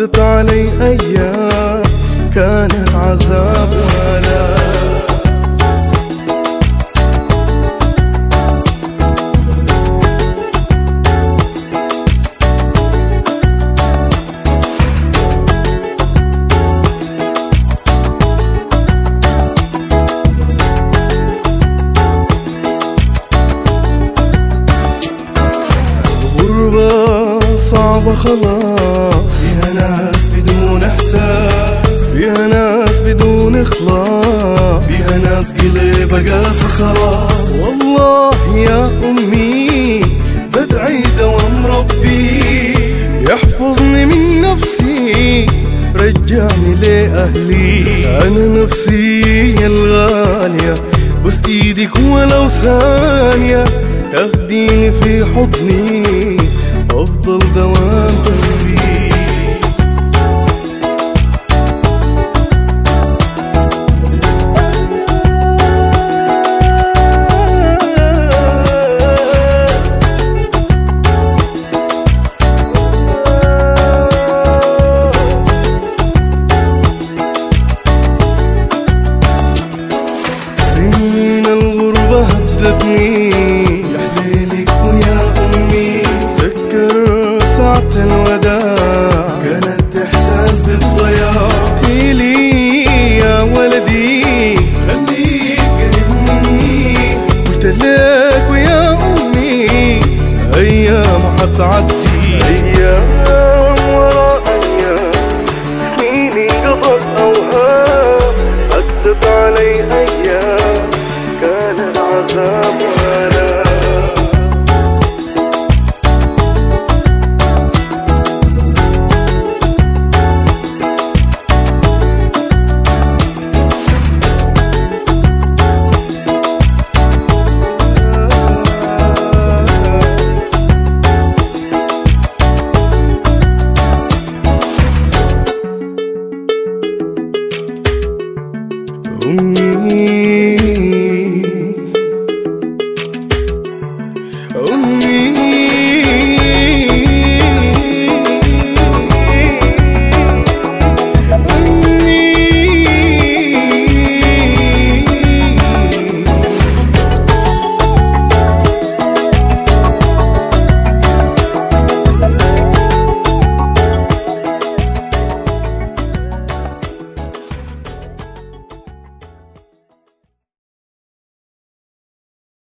عدت علي أيام كانت عذاب ولا غربة صعبة خلاص فيها ناس بدون إحساس فيها ناس بدون إخلاص فيها ناس قلبها قاسى خلاص والله يا أمي بدعي دوام ربي يحفظني من نفسي رجعني لأهلي أنا نفسي الغالية بس إيدك ولو ثانية تاخديني في حضني أفضل دوام قلبي سنين الغربة هدتني يا حليلك ويا أمي سكر ساعة الوداع كانت إحساس بالضياع لي يا ولدي خليك قريب مني قلت لك ويا أمي أيام حتعدي